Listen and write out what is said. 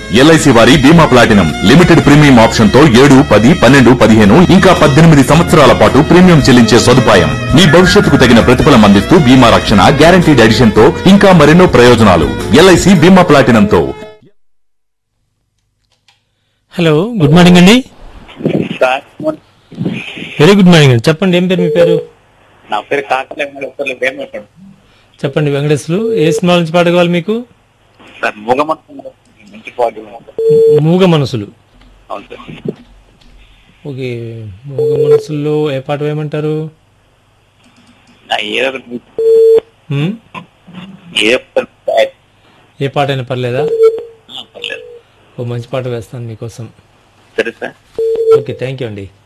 LIC వారి బీమా platinum limited premium option తో ఏడు పది పన్నెండు పదిహేను ఇంకా పద్దెనిమిది సంవత్సరాల పాటు ప్రీమియం చెల్లించే సదుపాయం మీ భవిష్యత్తుకు తగిన ప్రతిఫలం అందిస్తూ బీమా రక్షణ గ్యారంటీడ్ ఎడిషన్ తో ఇంకా మరెన్నో ప్రయోజనాలు ఎల్ఐసి బీమా ప్లాటినం తో హలో గుడ్ మార్నింగ్ అండి సార్ వెరీ గుడ్ మార్నింగ్ అండి చెప్పండి ఏం పేరు మీ పేరు నా పేరు కాకలే వెంకటేశ్వర్లు వేమపడు చెప్పండి వెంకటేశ్వరు ఏ సినిమా నుంచి పాట కావాలి మీకు సార్ మూగమంతం మంచి పాటు మూగ మనసులు అవును సార్ ఓకే మూగ మనసుల్లో ఏ పాట వేయమంటారు నా ఏదో ఒకటి హ్మ్? ఏ ఒక్కటి ఏ పాట అయినా పర్లేదా పర్లేదు ఓ మంచి పాట వేస్తాను మీకోసం సరే సార్ ఓకే థ్యాంక్ యూ అండి